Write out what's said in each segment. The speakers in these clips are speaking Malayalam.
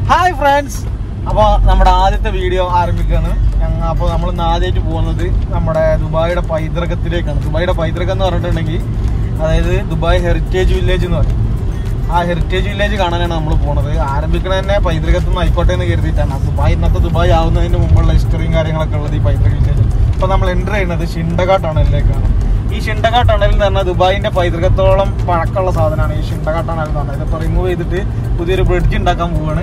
ഹായ് ഫ്രണ്ട്സ് അപ്പോൾ നമ്മുടെ ആദ്യത്തെ വീഡിയോ ആരംഭിക്കുകയാണ് ഞങ്ങൾ അപ്പോൾ നമ്മൾ ഇന്ന് ആദ്യമായിട്ട് പോകുന്നത് നമ്മുടെ ദുബായിയുടെ പൈതൃകത്തിലേക്കാണ് ദുബായിയുടെ പൈതൃകം എന്ന് പറഞ്ഞിട്ടുണ്ടെങ്കിൽ അതായത് ദുബായ് ഹെറിറ്റേജ് വില്ലേജ് എന്ന് പറയും ആ ഹെറിറ്റേജ് വില്ലേജ് കാണാനാണ് നമ്മൾ പോണത് ആരംഭിക്കണ തന്നെ പൈതൃകത്തിൽ നിന്ന് ആയിക്കോട്ടെ എന്ന് കരുതിയിട്ടാണ് ആ ദുബായ് ഇന്നത്തെ ദുബായ് ആവുന്നതിന് മുമ്പുള്ള ഹിസ്റ്ററിയും കാര്യങ്ങളൊക്കെ ഉള്ളത് ഈ പൈതൃക വില്ലേജ് ഇപ്പോൾ നമ്മൾ എൻ്റർ ചെയ്യുന്നത് ഷിണ്ടക ടണലിലേക്കാണ് ഈ ഷിണ്ടക ടണൽ എന്ന് പറഞ്ഞാൽ ദുബായിന്റെ പൈതൃകത്തോളം പഴക്കമുള്ള സാധനമാണ് ഈ ഷിണ്ടക ടണൽ എന്ന് പറഞ്ഞത് ഇതിപ്പോൾ റിമൂവ് ചെയ്തിട്ട് പുതിയൊരു ബ്രിഡ്ജ് ഉണ്ടാക്കാൻ പോവുകയാണ്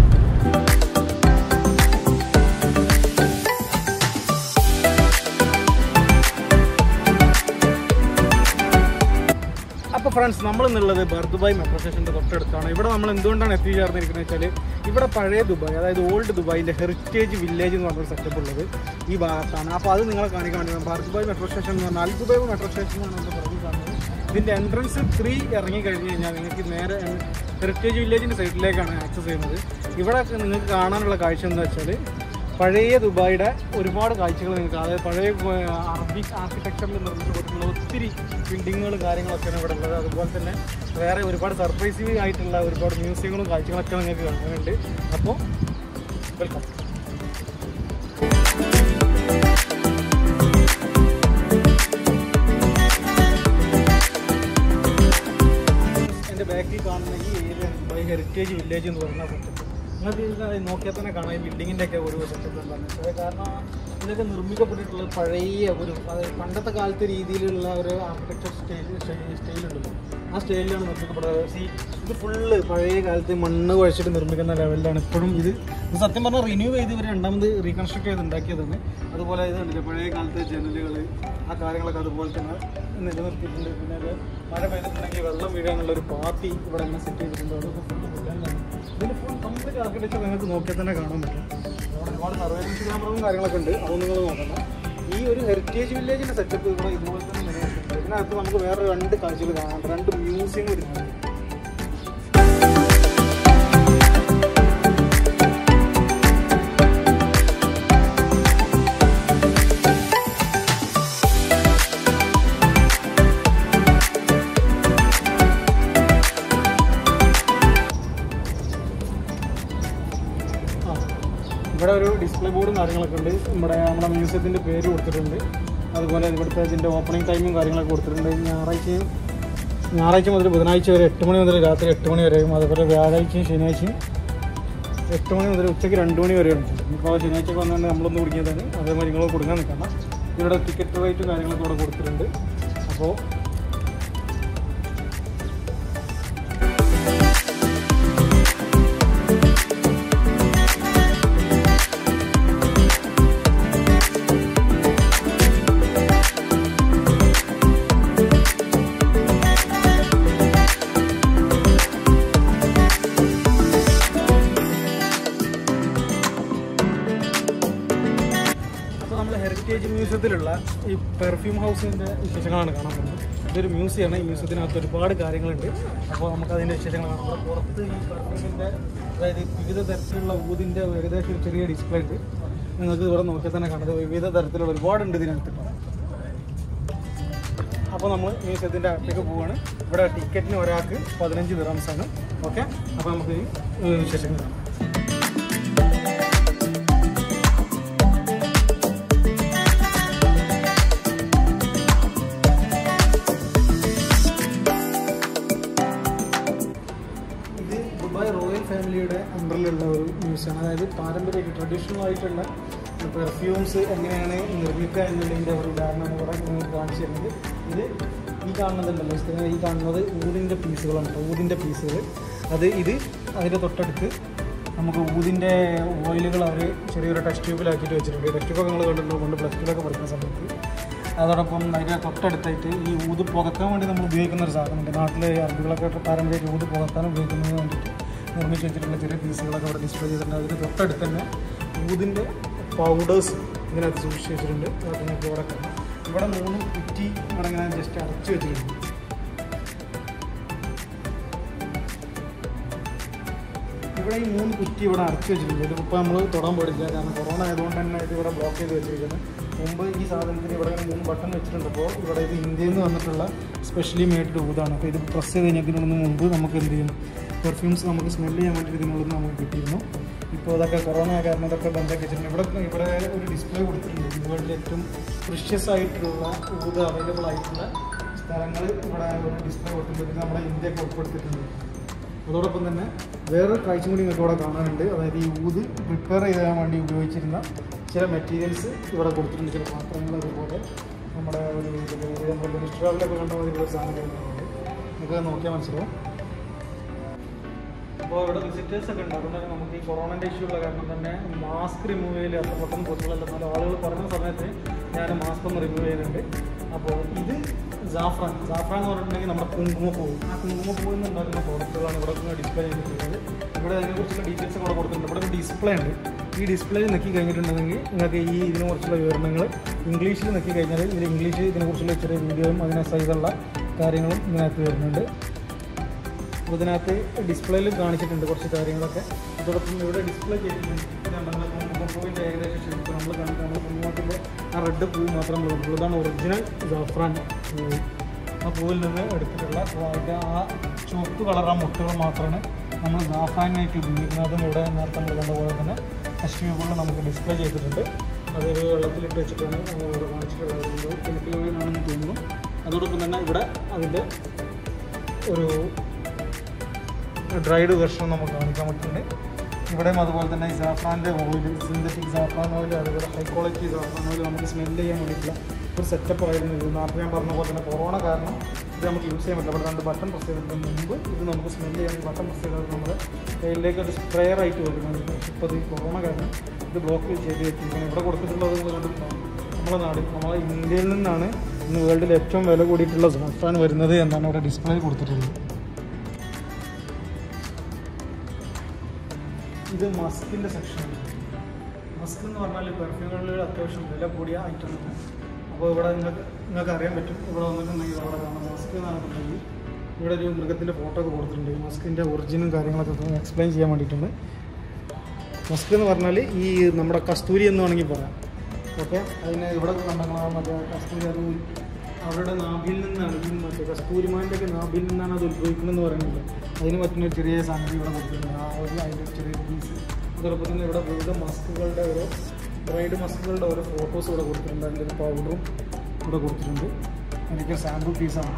അപ്പോൾ ഫ്രണ്ട്സ് നമ്മൾ എന്നുള്ളത് ബർ ദുബായ് മെട്രോ സ്റ്റേഷൻ്റെ തൊട്ടടുത്താണ് ഇവിടെ നമ്മൾ എന്തുകൊണ്ടാണ് എത്തിച്ചേർന്നിരിക്കുന്നത് വെച്ചാൽ ഇവിടെ പഴയ ദുബായ് അതായത് ഓൾഡ് ദുബായിൻ്റെ ഹെറിറ്റേജ് വില്ലേജ് എന്ന് പറഞ്ഞൊരു സെറ്റപ്പ് ഉള്ളത് ഈ ഭാഗത്താണ് അപ്പോൾ അത് നിങ്ങളെ കാണിക്കാൻ വേണ്ടി ബർ ദുബായ് മെട്രോ സ്റ്റേഷൻ എന്ന് പറഞ്ഞാൽ അൽ ദുബായ് മെട്രോ സ്റ്റേഷൻ എന്നാണ് നമ്മൾ പറഞ്ഞു കാണുന്നത് ഇതിൻ്റെ എൻട്രൻസ് ത്രീ ഇറങ്ങി കഴിഞ്ഞ് കഴിഞ്ഞാൽ നിങ്ങൾക്ക് നേരെ ഹെറിറ്റേജ് വില്ലേജിൻ്റെ സൈഡിലേക്കാണ് ആക്സസ് ചെയ്യുന്നത് ഇവിടെ നിങ്ങൾക്ക് കാണാനുള്ള കാഴ്ച എന്താ വെച്ചാൽ പഴയ ദുബായിയുടെ ഒരുപാട് കാഴ്ചകൾ നിങ്ങൾക്ക് അതായത് പഴയ ഏർ, അറബിക് ആർക്കിടെക്ചറിൽ നിർമ്മിച്ചിട്ടുള്ള ഒത്തിരി ബിൽഡിങ്ങുകളും കാര്യങ്ങളൊക്കെയാണ് ഇവിടെ ഉള്ളത് അതുപോലെ തന്നെ വേറെ ഒരുപാട് സർപ്രൈസീവ് ആയിട്ടുള്ള ഒരുപാട് മ്യൂസിയങ്ങളും കാഴ്ചകളൊക്കെ നിങ്ങൾക്ക് കാണാനുണ്ട് അപ്പോൾ വെൽക്കം എൻ്റെ ബാക്കിൽ കാണുന്ന ഈ ഏരിയ ദുബായ് ഹെറിറ്റേജ് വില്ലേജ് എന്ന് പറയുന്ന സെറ്റപ്പ് നിങ്ങൾക്ക് ഇത് നോക്കിയാൽ തന്നെ കാണാം ഈ ബിൽഡിങ്ങിൻ്റെ ഒക്കെ ഒരു സെറ്റപ്പ് എന്താണ് അത് കാരണം ഇതൊക്കെ നിർമ്മിക്കപ്പെട്ടിട്ടുള്ള പഴയ ഒരു അതായത് പണ്ടത്തെ കാലത്തെ രീതിയിലുള്ള ഒരു ആർക്കിടെക്ചർ സ്റ്റൈൽ സ്റ്റൈലുണ്ടല്ലോ ആ സ്റ്റൈലിലാണ് നിർമ്മിക്കപ്പെടുന്നത് സി ഇത് ഫുള്ള് പഴയ കാലത്ത് മണ്ണ് കുഴച്ചിട്ട് നിർമ്മിക്കുന്ന ലെവലിലാണ് ഇപ്പോഴും ഇത് ഇത് സത്യം പറഞ്ഞാൽ റിന്യൂ ചെയ്ത് ഇവർ രണ്ടാമത് റീകൺസ്ട്രക്ട് ചെയ്ത് ഉണ്ടാക്കിയതാണ് അതുപോലെ ഇത് കണ്ടില്ലേ പഴയ കാലത്തെ ജനലുകൾ ആ കാര്യങ്ങളൊക്കെ അതുപോലെ തന്നെ നിലനിർത്തിയിട്ടുണ്ട് പിന്നെ അത് മഴ പെയ്തിട്ടുണ്ടെങ്കിൽ വെള്ളം വീഴാനുള്ള ഒരു പാത്തി ഇവിടെ തന്നെ സെറ്റ് ചെയ്തിട്ടുണ്ട് അതൊക്കെ ഫുൾ ഇതിന് ഫുൾ കംപ്ലീറ്റ് ആർക്കിടെക്ചർ നിങ്ങൾക്ക് നോക്കിയാൽ തന്നെ കാണാൻ പറ്റും അവിടെ ഒരുപാട് സർവൈലൻസ് ക്യാമറകളും കാര്യങ്ങളൊക്കെ ഉണ്ട് അതൊന്നും നിങ്ങൾ നോക്കണ്ട ഈ ഒരു ഹെറിറ്റേജ് വില്ലേജിന്റെ സെറ്റപ്പ് ഇവിടെ ഇതുപോലെ തന്നെ നിലനിർത്തിയിട്ടുണ്ട് ഇതിനകത്ത് നമുക്ക് വേറെ രണ്ട് കാഴ്ചകൾ കാണാം രണ്ട് മ്യൂസിയങ്ങൾ വരുന്നുണ്ട് ആ. ഇവിടെ ഒരു ഡിസ്പ്ലേ ബോർഡും കാര്യങ്ങളൊക്കെ ഉണ്ട് നമ്മുടെ നമ്മുടെ മ്യൂസിയത്തിൻ്റെ പേര് കൊടുത്തിട്ടുണ്ട് അതുപോലെ ഇവിടുത്തെ ഇതിൻ്റെ ഓപ്പണിംഗ് ടൈമും കാര്യങ്ങളൊക്കെ കൊടുത്തിട്ടുണ്ട് ഞായറാഴ്ചയും ഞായറാഴ്ച മുതൽ ബുധനാഴ്ച വരെ എട്ട് മണി മുതൽ രാത്രി എട്ട് മണി വരെയും അതുപോലെ വ്യാഴാഴ്ചയും ശനിയാഴ്ചയും എട്ട് മണി മുതൽ ഉച്ചയ്ക്ക് രണ്ട് മണി വരെ ഉണ്ട് ഇപ്പോൾ ശനിയാഴ്ച വന്നുകൊണ്ട് നമ്മളൊന്ന് കുടിക്കുന്നതാണ് അതേമാതിരി നിങ്ങൾ കൊടുക്കാൻ നിൽക്കണം ഇവിടെ ടിക്കറ്റ് റേറ്റും കാര്യങ്ങളൊക്കെ ഇവിടെ കൊടുത്തിട്ടുണ്ട് അപ്പോൾ അപ്പോൾ നമ്മൾ ഹെറിറ്റേജ് മ്യൂസിയത്തിലുള്ള ഈ പെർഫ്യൂം ഹൗസിൻ്റെ വിശേഷങ്ങളാണ് കാണാൻ പോകുന്നത് ഇതൊരു മ്യൂസിയമാണ് ഈ മ്യൂസിയത്തിനകത്ത് ഒരുപാട് കാര്യങ്ങളുണ്ട് അപ്പോൾ നമുക്ക് അതിൻ്റെ വിശേഷങ്ങൾ കാണാം ഇവിടെ പുറത്ത് ഈ പെർഫ്യൂമിൻ്റെ അതായത് വിവിധ തരത്തിലുള്ള ഊതിൻ്റെ ഏകദേശം ഒരു ചെറിയ ഡിസ്പ്ലേ ഉണ്ട് നിങ്ങൾക്ക് ഇവിടെ നോക്കിയാൽ തന്നെ കാണുന്നത് വിവിധ തരത്തിലുള്ള ഒരുപാടുണ്ട് ഇതിനകത്ത് അപ്പോൾ നമ്മൾ മ്യൂസിയത്തിൻ്റെ അകത്തേക്ക് പോവുകയാണ് ഇവിടെ ടിക്കറ്റിന് ഒരാൾക്ക് പതിനഞ്ച് ദിറംസ് ആണ് ഓക്കെ അപ്പോൾ നമുക്ക് ഈ വിശേഷങ്ങൾ കാണാം ഇത് ദുബായ് റോയൽ ഫാമിലിയുടെ അണ്ടറിലുള്ള ഒരു മ്യൂസിയമാണ് അതായത് പാരമ്പര്യ ട്രഡീഷണൽ ആയിട്ടുള്ള പെർഫ്യൂംസ് എങ്ങനെയാണ് നിർമ്മിക്കുക എന്നുള്ളതിൻ്റെ ഒരു ഉദാഹരണം ഇവിടെ നിങ്ങൾക്ക് കാണിച്ചു തരുന്നത് ഇത് ഈ കാണുന്നതുണ്ടല്ലോ സ്ഥിരം ഈ കാണുന്നത് ഊതിൻ്റെ പീസുകളാണ് കേട്ടോ ഊതിൻ്റെ പീസുകൾ അത് ഇത് അതിൻ്റെ തൊട്ടടുത്ത് നമുക്ക് ഊതിൻ്റെ ഓയിലുകൾ അവർ ചെറിയൊരു ടെസ്റ്റ് ട്യൂബിലാക്കിയിട്ട് വെച്ചിട്ടുണ്ട് ടെസ്റ്റ് ട്യൂബൊക്കെ നിങ്ങൾ കണ്ടിട്ടുണ്ടോ കൊണ്ട് പ്ലസ് ടുവിലൊക്കെ പഠിക്കുന്ന സമയത്ത് അതോടൊപ്പം അതിൻ്റെ തൊട്ടടുത്തായിട്ട് ഈ ഊത് പുകക്കാൻ വേണ്ടി നമ്മൾ ഉപയോഗിക്കുന്ന ഒരു സാധനമുണ്ട് നാട്ടിലെ അറബികളൊക്കെ പാരമ്പര്യ ഊത് പുകക്കാൻ ഉപയോഗിക്കുന്നതിന് വേണ്ടിയിട്ട് നിർമ്മിച്ച് വെച്ചിട്ടുള്ള ചെറിയ പീസുകളൊക്കെ അവിടെ ഡിസ്പ്ലേ ചെയ്തിട്ടുണ്ട് അതിന് തൊട്ടടുത്ത് തന്നെ ഊതിൻ്റെ പൗഡേഴ്സ് ഇതിനകത്ത് സൂക്ഷിച്ച് വെച്ചിട്ടുണ്ട് അതൊക്കെ നമുക്ക് ഇവിടെ കാണാം ഇവിടെ മൂന്ന് കുറ്റി ഇവിടെ ഇങ്ങനെ ജസ്റ്റ് അടച്ചു വെച്ചിട്ടുണ്ട് ഇവിടെ ഈ മൂന്ന് കുറ്റി ഇവിടെ അടച്ചു വെച്ചിട്ടുണ്ട് ഇതിപ്പോൾ നമ്മൾ തൊടാൻ പാടില്ല കാരണം കൊറോണ ആയതുകൊണ്ട് തന്നെ ഇത് ഇവിടെ ബ്ലോക്ക് ചെയ്ത് വെച്ചിരിക്കുന്നത് മുമ്പ് ഈ സാധനത്തിന് ഇവിടെ ഇങ്ങനെ മൂന്ന് ബട്ടൺ വെച്ചിട്ടുണ്ട് അപ്പോൾ ഇവിടെ ഇത് ഇന്ത്യയിൽ നിന്ന് വന്നിട്ടുള്ള സ്പെഷ്യലി മെയ്ഡ് ഊതാണ് അപ്പോൾ ഇത് പ്രസ് ചെയ്ത് കഴിഞ്ഞതിന് മുമ്പ് നമുക്ക് എന്ത് ചെയ്യും പെർഫ്യൂംസ് നമുക്ക് സ്മെല്ല് ചെയ്യാൻ വേണ്ടി ഇതിനുള്ളിൽ നമുക്ക് കിട്ടിയിരുന്നു ഇപ്പോൾ ഇതൊക്കെ കൊറോണ കാരണം ഇതൊക്കെ ബന്ധമാക്കി വെച്ചിട്ടുണ്ട് ഇവിടെ ഇവിടെ ഒരു ഡിസ്പ്ലേ കൊടുത്തിട്ടുണ്ട് വേൾഡിൽ ഏറ്റവും പ്രിഷ്യസ് ആയിട്ടുള്ള ഊത് അവൈലബിൾ ആയിട്ടുള്ള സ്ഥലങ്ങൾ ഇവിടെ ഒരു ഡിസ്പ്ലേ കൊടുത്തിട്ടുണ്ട് ഇത് നമ്മുടെ ഇന്ത്യയൊക്കെ ഉൾപ്പെടുത്തിയിട്ടുണ്ട് അതോടൊപ്പം തന്നെ വേറൊരു കാഴ്ച കൂടി നിങ്ങൾക്ക് ഇവിടെ കാണാനുണ്ട് അതായത് ഈ ഊത് പ്രിപ്പയർ ചെയ്യാൻ വേണ്ടി ഉപയോഗിച്ചിരുന്ന ചില മെറ്റീരിയൽസ് ഇവിടെ കൊടുത്തിട്ടുണ്ട് ചില പാത്രങ്ങൾ അതുപോലെ നമ്മുടെ ഒരു ഇതില് നമ്മുടെ മിനിസ്റ്ററുകളിലൊക്കെ കണ്ട മാതിരി ഒരു സാധനം കാര്യങ്ങളുണ്ട് നിങ്ങൾക്ക് നോക്കിയാൽ മനസ്സിലാവും അപ്പോൾ ഇവിടെ വിസിറ്റേഴ്സ് ഒക്കെ ഉണ്ട് അതുകൊണ്ട് തന്നെ നമുക്ക് ഈ കൊറോണൻ്റെ ഇഷ്യൂ ഉള്ള കാരണം തന്നെ മാസ്ക് റിമൂവ് ചെയ്യൽ അത്ര പെട്ടെന്ന് പോസിബിൾ അല്ല എന്നാലും ആളുകൾ പറഞ്ഞ സമയത്ത് ഞാൻ മാസ്ക് ഒന്ന് റിമൂവ് ചെയ്യുന്നുണ്ട് അപ്പോൾ ഇത് ജാഫ്രാൻ ജാഫ്രാൻ എന്ന് പറഞ്ഞിട്ടുണ്ടെങ്കിൽ നമ്മുടെ കുങ്കുമപ്പൂവ് ആ കുങ്കുമപ്പൂവിൽ നിന്ന് ഉണ്ടാക്കുന്ന പ്രോഡക്റ്റുകളാണ് ഇവിടെ ഡിസ്പ്ലേ ചെയ്തിട്ടുള്ളത് ഇവിടെ അതിനെക്കുറിച്ചുള്ള ഡീറ്റെയിൽസ് കൂടെ കൊടുത്തിട്ടുണ്ട് ഇവിടെ ഒരു ഡിസ്പ്ലേ ഉണ്ട് ഈ ഡിസ്പ്ലേ നെക്കി കഴിഞ്ഞിട്ടുണ്ടെങ്കിൽ നിങ്ങൾക്ക് ഈ ഇതിനെക്കുറിച്ചുള്ള വിവരണങ്ങൾ ഇംഗ്ലീഷിൽ നെക്കി കഴിഞ്ഞാൽ ഇതിൽ ഇംഗ്ലീഷ് ഇതിനെക്കുറിച്ചുള്ള ചെറിയ വീഡിയോയും അതിനെ സൈസുള്ള കാര്യങ്ങളും ഇതിനകത്ത് വരുന്നുണ്ട് അപ്പോൾ ഇതിനകത്ത് ഡിസ്പ്ലേയിൽ കാണിച്ചിട്ടുണ്ട് കുറച്ച് കാര്യങ്ങളൊക്കെ അതോടൊപ്പം ഇവിടെ ഡിസ്പ്ലേ ചെയ്തിട്ടുണ്ട് നമ്മൾ കുങ്കുമപ്പൂവിൻ്റെ ഏകദേശം ഷേപ്പ് നമ്മൾ കണ്ടിട്ട് നമ്മൾ കുങ്കുമത്തിൻ്റെ ആ റെഡ് പൂ മാത്രം നമ്മൾ കണ്ടുള്ളൂ ഇതാണ് ഒറിജിനൽ ജാഫ്രാൻ പൂവ് ആ പൂവിൽ നിന്ന് എടുത്തിട്ടുള്ള അപ്പോൾ അതിൻ്റെ ആ ചുവപ്പ് കളർ ആ മുട്ടുകൾ മാത്രമാണ് നമ്മൾ ജാഫ്രാനായിട്ട് ഉപയോഗിക്കുന്നത് അതും ഇവിടെ നേരത്തെ നമ്മൾ കണ്ട പോലെ തന്നെ ടെസ്റ്റ് ട്യൂബുകളിൽ നമുക്ക് ഡിസ്പ്ലേ ചെയ്തിട്ടുണ്ട് അതൊരു വെള്ളത്തിലിട്ട് വെച്ചിട്ടാണ് നമ്മൾ ഇവിടെ കാണിച്ചിട്ടുള്ളത് കെമിക്കലുകളാണെന്ന് തോന്നുന്നു അതോടൊപ്പം തന്നെ ഇവിടെ അതിൻ്റെ ഒരു ഡ്രൈഡ് വെർഷൻ നമുക്ക് കാണിക്കാൻ പറ്റുന്നുണ്ട് ഇവിടെയും അതുപോലെ തന്നെ ഈ സാഫ്രാൻ്റെ ഓയിൽ സിന്തറ്റിക് സാഫ്രാൻ ഓയിൽ അതുപോലെ ഹൈ ക്വാളിറ്റി സാഫ്രാൻ ഓയിൽ നമുക്ക് സ്മെല്ല് ചെയ്യാൻ വേണ്ടിയിട്ടുള്ള ഒരു സെറ്റപ്പ് ആയിരുന്നു ഇത് നേരത്തെ ഞാൻ പറഞ്ഞ പോലെ തന്നെ കൊറോണ കാരണം ഇത് നമുക്ക് യൂസ് ചെയ്യാൻ പറ്റില്ല ഇവിടെ രണ്ട് ബട്ടൺ പ്രസ് ചെയ്തതിന് മുമ്പ് ഇത് നമുക്ക് സ്മെല്ല് ചെയ്യാൻ ബട്ടൺ പ്രസ് ചെയ്തത് നമ്മുടെ കയ്യിലേക്ക് ഒരു സ്പ്രെയർ ആയിട്ട് വരുന്നത് ഇപ്പോൾ ഈ കൊറോണ കാരണം ഇത് ബ്ലോക്ക് ചെയ്ത് വെച്ചിരിക്കുന്നത് ഇവിടെ കൊടുത്തിട്ടുള്ളത് നിങ്ങൾ കണ്ടിട്ടുണ്ടാവും നമ്മുടെ നാട് നമ്മളെ ഇന്ത്യയിൽ നിന്നാണ് ഇന്ന് വേൾഡിൽ ഏറ്റവും വില കൂടിയിട്ടുള്ള സാഫ്രാൻ വരുന്നത് എന്നാണ് ഇവിടെ ഡിസ്പ്ലേ കൊടുത്തിട്ടുള്ളത് ഇത് മസ്കിൻ്റെ സെക്ഷനാണ് മസ്ക് എന്ന് പറഞ്ഞാൽ പെർഫ്യൂമുകളിൽ അത്യാവശ്യം വില കൂടിയ ഐറ്റമാണ് അപ്പോൾ ഇവിടെ നിങ്ങൾക്ക് നിങ്ങൾക്ക് അറിയാൻ പറ്റും ഇവിടെ വന്നിട്ടുണ്ടെങ്കിൽ അവിടെ കാണാം മസ്ക് എന്നാണെന്നുണ്ടെങ്കിൽ ഇവിടെ ഒരു മൃഗത്തിൻ്റെ ഫോട്ടോ ഒക്കെ കൊടുത്തിട്ടുണ്ട് ഈ മസ്കിൻ്റെ ഒറിജിനും കാര്യങ്ങളൊക്കെ എക്സ്പ്ലെയിൻ ചെയ്യാൻ വേണ്ടിയിട്ടുണ്ട് മസ്ക് എന്ന് പറഞ്ഞാൽ ഈ നമ്മുടെ കസ്തൂരി എന്ന് വേണമെങ്കിൽ പറയാം ഓക്കെ അതിന് ഇവിടെ കണ്ടെങ്കിൽ മറ്റേ കസ്തൂരി അത് അവരുടെ നാഭിയിൽ നിന്നാണ് ഈ മറ്റേ കസ്തൂരിമാൻ്റെ ഒക്കെ നാഭിയിൽ നിന്നാണ് അത് ഉത്ഭവിക്കുന്നതെന്ന് പറയുന്നത് അതിന് പറ്റുന്ന ഒരു ചെറിയ സംഗതി ഇവിടെ കൊടുത്തിട്ടുണ്ട് ആ ഒരു അതിൻ്റെ ഒരു ചെറിയ പീസ് അതോടൊപ്പം തന്നെ ഇവിടെ വിവിധ മസ്കുകളുടെ ഓരോ ബ്രൈഡ് മസ്കുകളുടെ ഓരോ ഫോട്ടോസ് ഇവിടെ കൊടുത്തിട്ടുണ്ട് അതിൻ്റെ ഒരു പൗഡറും ഇവിടെ കൊടുത്തിട്ടുണ്ട് എനിക്ക് സാമ്പിൾ പീസാണ്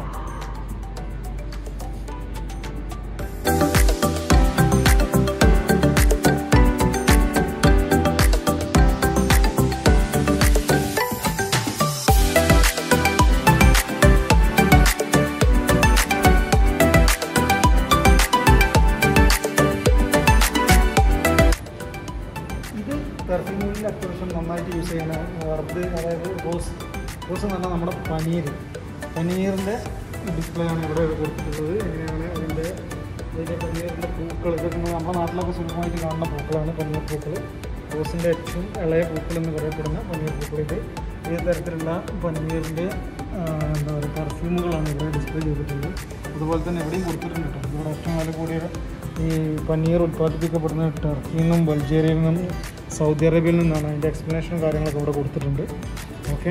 ഇത് പെർഫ്യൂമിൽ അത്യാവശ്യം നന്നായിട്ട് യൂസ് ചെയ്യണ ഹെർബ് അതായത് റോസ് റോസ് എന്ന് പറഞ്ഞാൽ നമ്മുടെ പനീർ പനീറിൻ്റെ ഡിസ്പ്ലേ ആണ് ഇവിടെ കൊടുത്തിട്ടുള്ളത് എങ്ങനെയാണ് അതിൻ്റെ അതിൻ്റെ പനീറിൻ്റെ പൂക്കൾ ഇതൊക്കെ നമ്മൾ നമ്മുടെ നാട്ടിലൊക്കെ സുലഭമായിട്ട് കാണുന്ന പൂക്കളാണ് പനീർ പൂക്കൾ റോസിൻ്റെ ഏറ്റവും ഇളയ പൂക്കൾ എന്ന് പറയപ്പെടുന്ന പനീർ പൂക്കൾ ഇത് ഈ തരത്തിലുള്ള പനീറിൻ്റെ എന്താ പറയുക പെർഫ്യൂമുകളാണ് ഇവിടെ ഡിസ്പ്ലേ ചെയ്തിട്ടുള്ളത് അതുപോലെ തന്നെ എവിടെയും കൊടുത്തിട്ടുണ്ട് കേട്ടോ ഇവിടെ ഏറ്റവും വില കൂടിയ ഈ പനീർ ഉൽപ്പാദിപ്പിക്കപ്പെടുന്നത് ടർക്കിയിൽ നിന്നും ബൾഗേറിയയിൽ നിന്നും സൗദി അറേബ്യയിൽ നിന്നാണ് അതിൻ്റെ എക്സ്പ്ലനേഷനും കാര്യങ്ങളൊക്കെ ഇവിടെ കൊടുത്തിട്ടുണ്ട് ഓക്കെ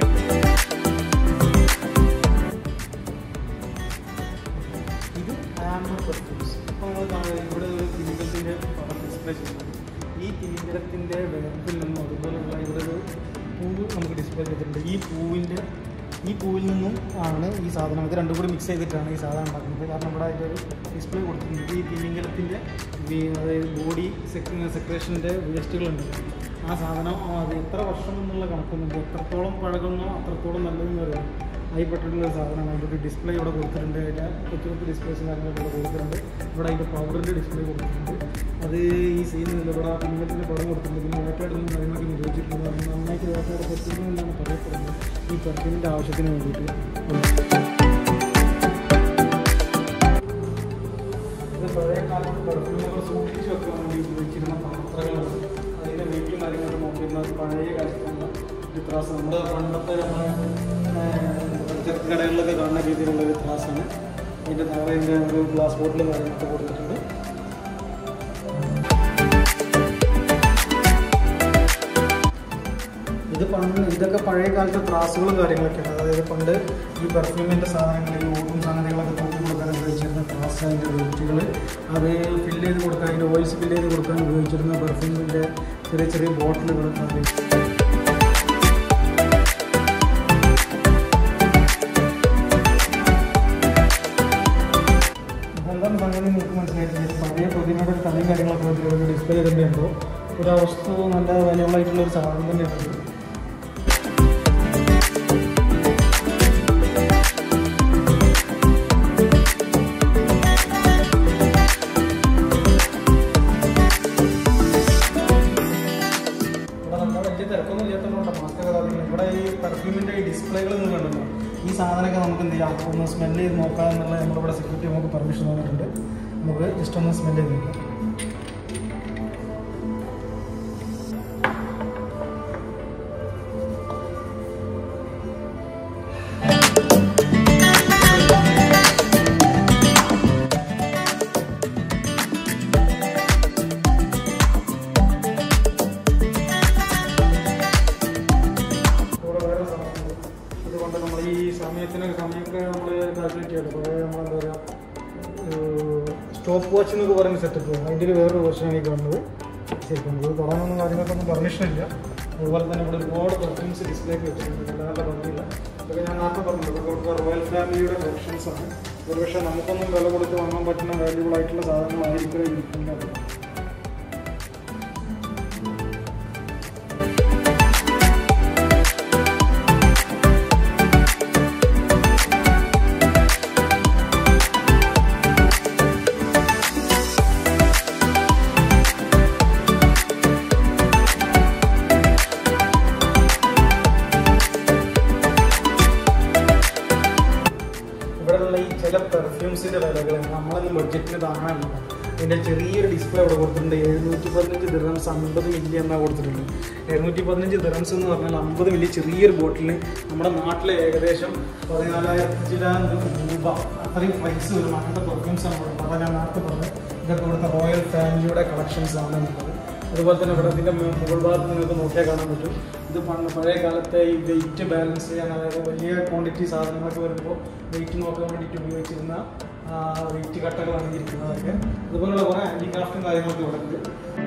ഇത് ആംബർ പെർഫ്യൂംസ് ഇപ്പോൾ നമ്മൾ കാണുന്നത് ഇവിടെ ഒരു തിമിംഗലത്തിൻ്റെ പടം ഡിസ്പ്ലേ ചെയ്യുന്നത് ഈ തിമിംഗലത്തിൻ്റെ വേർപ്പിൽ നിന്നും അതുപോലെയുള്ള ഇവിടെ ഒരു പൂവ് നമുക്ക് ഡിസ്പ്ലേ ചെയ്തിട്ടുണ്ട് ഈ പൂവിൻ്റെ ഈ പൂവിൽ നിന്നും ആണ് ഈ സാധനം ഇത് രണ്ടും കൂടി മിക്സ് ചെയ്തിട്ടാണ് ഈ സാധനം ഉണ്ടാക്കുന്നത് കാരണം ഇവിടെ അതിൻ്റെ ഒരു ഡിസ്പ്ലേ കൊടുത്തിട്ടുണ്ട് ഈ തിമിംഗലത്തിൻ്റെ അതായത് ബോഡി സെക്രേഷൻ്റെ വേസ്റ്റുകളുണ്ട് ആ സാധനം ആ, അത് എത്ര വർഷം എന്നുള്ള കണക്കൊന്നുമില്ല എത്രത്തോളം പഴകുന്നോ അത്രത്തോളം നല്ലതെന്ന് പറയും അതിൽപ്പെട്ടിട്ടുള്ള ഒരു സാധനമാണ് അതിൻ്റെ ഒരു ഡിസ്പ്ലേ ഇവിടെ കൊടുത്തിട്ടുണ്ട് അതിൻ്റെ കൊച്ചു കൊച്ചു ഡിസ്പ്ലേസും കാര്യങ്ങളൊക്കെ ഇവിടെ കൊടുത്തിട്ടുണ്ട് ഇവിടെ അതിൻ്റെ പവറിൻ്റെ ഡിസ്പ്ലേ കൊടുത്തിട്ടുണ്ട് അത് ഈ സീനിൽ ഇവിടെ ആ പിന്നത്തിൻ്റെ പടം കൊടുത്തിട്ടുണ്ട് പിന്നെ വേട്ടയാടുന്ന കാര്യങ്ങളൊക്കെ നിരോധിച്ചിട്ടുണ്ട് അത് നന്നായിട്ട് വേട്ടയാട് പറ്റുന്നു എന്നാണ് പറയപ്പെടുന്നത് ഈ പെർഫ്യൂമിൻ്റെ ആവശ്യത്തിന് വേണ്ടിയിട്ട് ഇത് പഴയ കാലത്ത് പെർഫ്യൂമുകൾ സൂക്ഷിച്ച് വെക്കാൻ വേണ്ടി ഉപയോഗിച്ചിരുന്ന പാത്രങ്ങളാണ് അതിൻ്റെ വെയിറ്റും കാര്യങ്ങളൊക്കെ നോക്കിയിരുന്നത് പഴയ കാലത്തുള്ള ഒരു ത്രാസ് നമ്മുടെ പണ്ടത്തെ നമ്മുടെ ചെറുക്ക് കടകളിലൊക്കെ കാണുന്ന രീതിയിലുള്ള ഒരു ത്രാസാണ് അതിൻ്റെ താഴെ ഇതിൻ്റെ ഒരു ഗ്ലാസ് ബോട്ടിലും കാര്യങ്ങളൊക്കെ കൊടുത്തിട്ടുണ്ട് പണ്ട് ഇതൊക്കെ പഴയ കാലത്തെ ത്രാസുകളും കാര്യങ്ങളൊക്കെയാണ് അതായത് പണ്ട് ഈ പെർഫ്യൂമിൻ്റെ സാധനങ്ങൾ ഈ ഓടും സംഗതികളൊക്കെ തൂക്കി കൊടുക്കാൻ ഉപയോഗിച്ചിരുന്ന ത്രാസ് അതിൻ്റെ വെയിറ്റുകൾ അത് ഫില്ല് ചെയ്ത് കൊടുക്കാൻ അതിൻ്റെ ഓയിൽസ് ഫില്ല് ചെയ്ത് കൊടുക്കാൻ ഉപയോഗിച്ചിരുന്ന പെർഫ്യൂമിൻ്റെ ചെറിയ ചെറിയ ബോട്ടിലുകൾ അത് ഇതെല്ലാം സംഗതി നിങ്ങൾക്ക് മനസ്സിലായിട്ടില്ല പഴയ പ്രതിമയുടെ ഒരു കളിയും കാര്യങ്ങളൊക്കെ വെച്ചിട്ട് ഡിസ്പ്ലേ ചെയ്തിട്ടുണ്ടോ ഒരു വസ്തു നല്ല വാല്യൂബിൾ ആയിട്ടുള്ള ഒരു സാധനം തന്നെയാണ് ഇവിടെ നമ്മുടെ വലിയ തിരക്കൊന്നും ഇല്ലാത്തതുകൊണ്ട് മാസ്ക് കഥാപിക്കുന്നത് ഇവിടെ ഈ പെർഫ്യൂമിൻ്റെ ഈ ഡിസ്പ്ലേകൾ നിങ്ങൾ കണ്ടല്ലോ ഈ സാധനമൊക്കെ നമുക്ക് എന്ത് ചെയ്യാം ഒന്ന് സ്മെല്ല് ചെയ്ത് നോക്കാം എന്നുള്ള നമ്മുടെ ഇവിടെ സെക്യൂരിറ്റി നമുക്ക് പെർമിഷൻ തന്നിട്ടുണ്ട് നമുക്ക് ജസ്റ്റ് ഒന്ന് സ്മെല്ല് ചെയ്ത് നോക്കാം ഇവിടെ വേറെ സാധനമുണ്ട് അതുകൊണ്ട് നമ്മൾ ഈ സമയത്തിന് സമയമൊക്കെ നമ്മൾ കാൽക്കുലേറ്റ് ചെയ്യണം പഴയ നമ്മളെന്താ പറയുക സ്റ്റോപ്പ് വാച്ച് എന്നൊക്കെ പറയുന്ന സെറ്റപ്പ് അതിൻ്റെ ഒരു വേറൊരു വെർഷനാണ് ഈ കാണുന്നത് ശരിക്കും നമുക്ക് തുടങ്ങുന്ന കാര്യങ്ങൾക്കൊന്നും പെർമിഷൻ ഇല്ല അതുപോലെ തന്നെ ഇവിടെ ഒരുപാട് പെർഫ്യൂംസ് ഡിസ്പ്ലേക്ക് വെച്ചിട്ടുണ്ട് നല്ല നല്ല ഭംഗിയില്ല ഇതൊക്കെ ഞാൻ നേരത്തെ പറഞ്ഞത് ഇതൊക്കെ റോയൽ ഫാമിലിയുടെ കളക്ഷൻസ് ആണ് ഒരുപക്ഷെ നമുക്കൊന്നും വില കൊടുത്ത് വാങ്ങാൻ പറ്റുന്ന വാല്യൂബിൾ ആയിട്ടുള്ള സാധനങ്ങളായിരിക്കും ഇരിക്കുന്നത് ഇവിടെയുള്ള ഈ ചില പെർഫ്യൂംസിന്റെ വിലകൾ നമ്മളൊന്നും ബഡ്ജറ്റിന് താങ്ങാനില്ല ഇതിന്റെ ചെറിയൊരു ഡിസ്പ്ലേ അവിടെ കൊടുത്തിട്ടുണ്ട് എഴുന്നൂറ്റി പതിനഞ്ച് ദിറംസ് അമ്പത് മില്ലി എന്നാണ് കൊടുത്തിട്ടുണ്ട് എഴുന്നൂറ്റി പതിനഞ്ച് ദിറംസ് എന്ന് പറഞ്ഞാൽ അമ്പത് മില്ലി ചെറിയൊരു ബോട്ടിലിന് നമ്മുടെ നാട്ടിലെ ഏകദേശം പതിനാലായിരത്തി ചിലാൻ രൂപ അത്രയും പ്രൈസ് വരും അങ്ങനത്തെ പെർഫ്യൂംസ് ആണ് ഇവിടെ അതാണ് ഞാൻ നേരത്തെ പറഞ്ഞത് ഇതൊക്കെ ഇവിടുത്തെ റോയൽ ഫാമിലിയുടെ കളക്ഷൻസ് ആണ് എന്നുള്ളത് അതുപോലെ തന്നെ ഇവിടെ ഇതിൻ്റെ മുകൾ ഭാഗത്ത് നിങ്ങൾക്ക് നോക്കിയാൽ കാണാൻ പറ്റും ഇത് പണ്ട് പഴയ കാലത്തെ ഈ വെയിറ്റ് ബാലൻസ് ചെയ്യാൻ അതായത് വലിയ ക്വാണ്ടിറ്റി സാധനങ്ങളൊക്കെ വരുമ്പോൾ വെയിറ്റ് നോക്കാൻ വേണ്ടിയിട്ട് ഉപയോഗിച്ചിരുന്ന വെയിറ്റ് കട്ടകളാണ് ഈ ഇരിക്കുന്നതൊക്കെ അതുപോലുള്ള കുറേ ആൻറ്റി ക്രാഫ്റ്റും കാര്യങ്ങളൊക്കെ ഇവിടെ ഉണ്ട്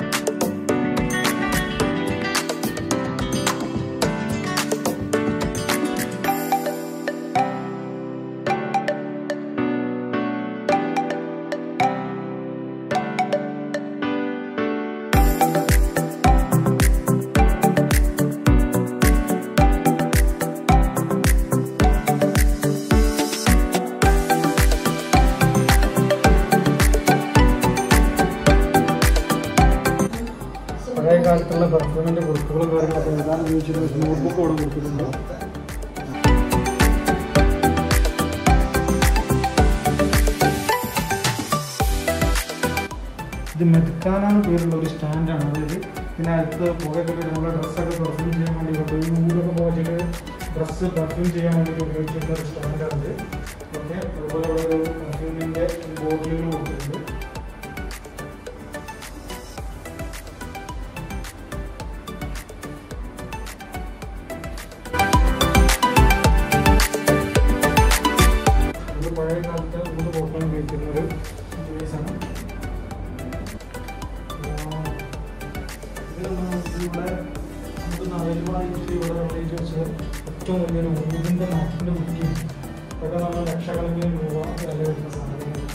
പഴയ കാലത്തുള്ള പെർഫ്യൂമിൻ്റെ കുറിപ്പുകളും കാര്യങ്ങളൊക്കെ എഴുതാൻ ഉപയോഗിച്ചിരുന്ന നോട്ട്ബുക്ക് ഇവിടെ കൊടുത്തിട്ടുണ്ട് ഇത് മെദ്ക്കാനാണ് പേരുള്ള ഒരു സ്റ്റാൻഡാണ് അതായത് പിന്നെ അടുത്ത് പുകയൊക്കെ നമ്മുടെ ഡ്രസ്സൊക്കെ പെർഫ്യൂം ചെയ്യാൻ വേണ്ടി ഇപ്പോൾ ഈ ഊരൊക്കെ പോയിട്ട് ഡ്രസ്സ് പെർഫ്യൂം ചെയ്യാൻ വേണ്ടിയിട്ട് ഉപയോഗിച്ചിരുന്ന ഒരു സ്റ്റാൻഡാണ് ഓക്കെ അതുപോലെ ഒരു പെർഫ്യൂമിൻ്റെ ബോട്ടിലുകൾ കൊടുത്തിട്ടുണ്ട് ഇത് പഴയ കാലത്ത് മൂന്ന് ബോട്ടിൽ ഉപയോഗിക്കുന്ന ഒരു ഡിവൈസാണ് ഇവിടെ നമുക്ക് അവൈലബിൾ ആയിട്ട് ഇവിടെ റേറ്റ് വെച്ചാൽ ഏറ്റവും വലിയൊരു ഊതിൻ്റെ നാട്ടിൻ്റെ കുറ്റിയാണ് അതൊക്കെ നമ്മൾ ലക്ഷക്കണക്കിന് രൂപ വില വരുന്ന സാധനങ്ങളാണ്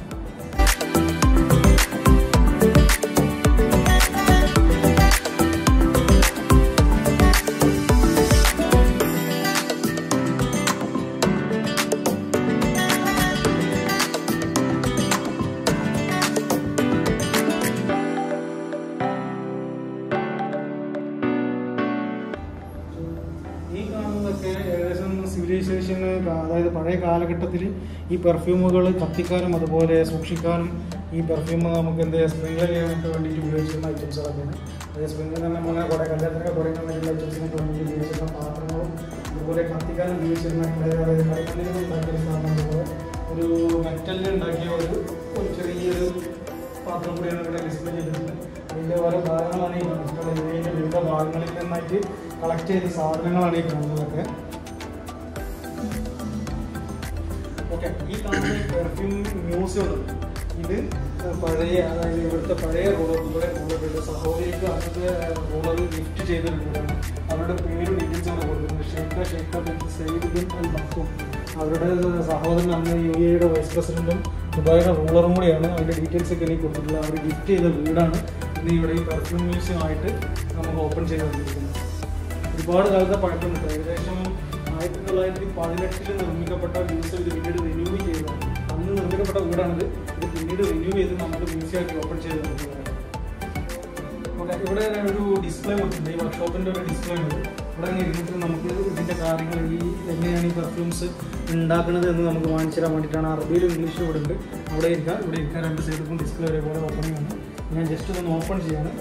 ഈ കാണുന്നതൊക്കെ ഏകദേശം സിവിലൈസേഷന് അതായത് പഴയ കാലഘട്ടത്തിൽ ഈ പെർഫ്യൂമുകൾ കത്തിക്കാനും അതുപോലെ സൂക്ഷിക്കാനും ഈ പെർഫ്യൂം നമുക്ക് എന്ത് സ്പ്രിംഗ്ലർ ചെയ്യാനൊക്കെ വേണ്ടിയിട്ട് ഉപയോഗിച്ചിരുന്ന ഐറ്റംസുകളൊക്കെയാണ് അതായത് സ്പ്രിംഗ്ലർ തന്നെ നമ്മളെ കുറേ കല്യാണത്തിനൊക്കെ കുറയുന്ന വേണ്ടിയുള്ള ഐറ്റംസിനൊക്കെ വേണ്ടിയിട്ട് ഉപയോഗിച്ചിരുന്ന പാത്രങ്ങളും അതുപോലെ കത്തിക്കാനും ഉപയോഗിച്ചിരുന്ന അതായത് കളിക്കല്ലിൽ ഉണ്ടാക്കിയ സാധനം അതുപോലെ ഒരു മെറ്റലിൽ ഉണ്ടാക്കിയ ഒരു ഒരു ചെറിയൊരു പാത്രം കൂടിയാണ് ഇവിടെ ഡിസ്പ്ലേ ചെയ്തിട്ടുണ്ട് അതിൻ്റെ ഓരോ ഭാഗങ്ങളാണ് ഈ കാണിച്ചിട്ടുള്ളത് ഇതിൻ്റെ വിവിധ ഭാഗങ്ങളിൽ നിന്നായിട്ട് കളക്ട് ചെയ്ത സാധനങ്ങളാണ് ഈ കാണുന്നതൊക്കെ ഓക്കെ ഈ കാണുന്ന പെർഫ്യൂം മ്യൂസിയം ഉണ്ട് ഇത് പഴയ അതായത് ഇവിടുത്തെ പഴയ റോളറുകളെ റോളറുകളുടെ സഹോദരിക്ക് അന്നത്തെ റോളർ ഗിഫ്റ്റ് ചെയ്തിട്ടുള്ളതാണ് അവരുടെ പേര് ഡീറ്റെയിൽസ് ആണ് കൊടുക്കുന്നത് Sheikh Sheikh bin Sayyid bin Al Maktoum അവരുടെ സഹോദരൻ അന്ന് യു എയുടെ വൈസ് പ്രസിഡന്റും ദുബായിയുടെ റൂളറും കൂടിയാണ് അതിന്റെ ഡീറ്റെയിൽസ് ഒക്കെ എനിക്ക് കൊടുത്തിട്ടുള്ളത് അവർ ഗിഫ്റ്റ് ചെയ്ത വീടാണ് ഇന്ന് ഇവിടെ ഈ പെർഫ്യൂം മ്യൂസിയം ആയിട്ട് നമുക്ക് ഓപ്പൺ ചെയ്ത് തന്നിരിക്കുന്നത് ഒരുപാട് കാലത്തെ പഴക്കമുണ്ട് ഏകദേശം ആയിരത്തി തൊള്ളായിരത്തി പതിനെട്ടിൽ നിർമ്മിക്കപ്പെട്ട മ്യൂസിയം ഇത് പിന്നീട് റിന്യൂ ചെയ്തതാണ് അന്ന് നിർമ്മിക്കപ്പെട്ട വീടാണിത് ഇത് പിന്നീട് റിന്യൂ ചെയ്ത് നമുക്ക് മ്യൂസിയം ആയിട്ട് ഓപ്പൺ ചെയ്ത് തന്നിട്ടുള്ളതാണ് ഓക്കെ ഇവിടെ ഒരു ഡിസ്പ്ലേ കൊടുത്തിട്ടുണ്ട് ഈ വർക്ക്ഷോപ്പിന്റെ ഒരു ഡിസ്പ്ലേ ഉണ്ട് ഇവിടെ അങ്ങനെ ഇരുന്നിട്ട് നമുക്ക് ഇതിന്റെ കാര്യങ്ങൾ ഈ എങ്ങനെയാണ് ഈ പെർഫ്യൂംസ് ഉണ്ടാക്കുന്നത് എന്ന് നമുക്ക് കാണിച്ചു തരാൻ വേണ്ടിയിട്ടാണ് അറബിയിലും ഇംഗ്ലീഷിലും ഇവിടെ ഉണ്ട് അവിടെ ഇരിക്കാം ഇവിടെ ഇരിക്കാൻ രണ്ട് സൈഡിലും ഡിസ്പ്ലേ ഒരേപോലെ ഓപ്പണിംഗ് ആണ് ഞാൻ ജസ്റ്റ് ഒന്ന് ഓപ്പൺ ചെയ്യാണ്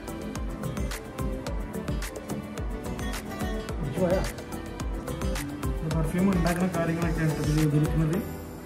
പെർഫ്യൂം ഉണ്ടാക്കുന്ന കാര്യങ്ങളൊക്കെയാണ് ഇതിൽ ഉപയോഗിക്കുന്നത്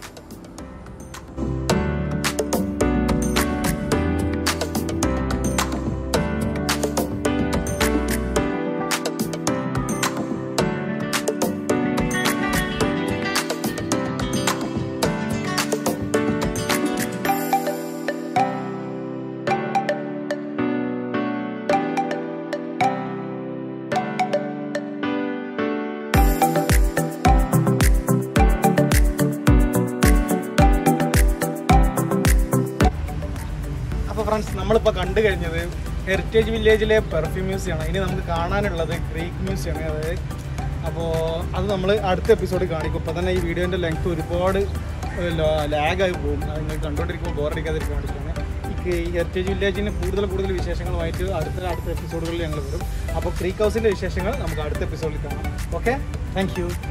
അപ്പോൾ ഫ്രണ്ട്സ് നമ്മളിപ്പോൾ കണ്ടു കഴിഞ്ഞത് ഹെറിറ്റേജ് വില്ലേജിലെ പെർഫ്യൂം മ്യൂസിയമാണ് ഇനി നമുക്ക് കാണാനുള്ളത് ഗ്രീക്ക് മ്യൂസിയമാണ് അതായത് അപ്പോൾ അത് നമ്മൾ അടുത്ത എപ്പിസോഡ് കാണിക്കും ഇപ്പോൾ തന്നെ ഈ വീഡിയോൻ്റെ ലെങ്ത് ഒരുപാട് ലാഗായി പോകും അത് നിങ്ങൾ കണ്ടുകൊണ്ടിരിക്കുമ്പോൾ ബോറടിക്കാതിരിക്കാൻ വേണ്ടിയിട്ടാണ് ഈ ഈ ഹെറിറ്റേജ് വില്ലേജിന് കൂടുതൽ കൂടുതൽ വിശേഷങ്ങളുമായിട്ട് അടുത്ത അടുത്ത എപ്പിസോഡുകളിൽ ഞങ്ങൾ വരും അപ്പോൾ ക്രീക്ക് ഹൗസിൻ്റെ വിശേഷങ്ങൾ നമുക്ക് അടുത്ത എപ്പിസോഡിൽ കാണാം ഓക്കെ താങ്ക്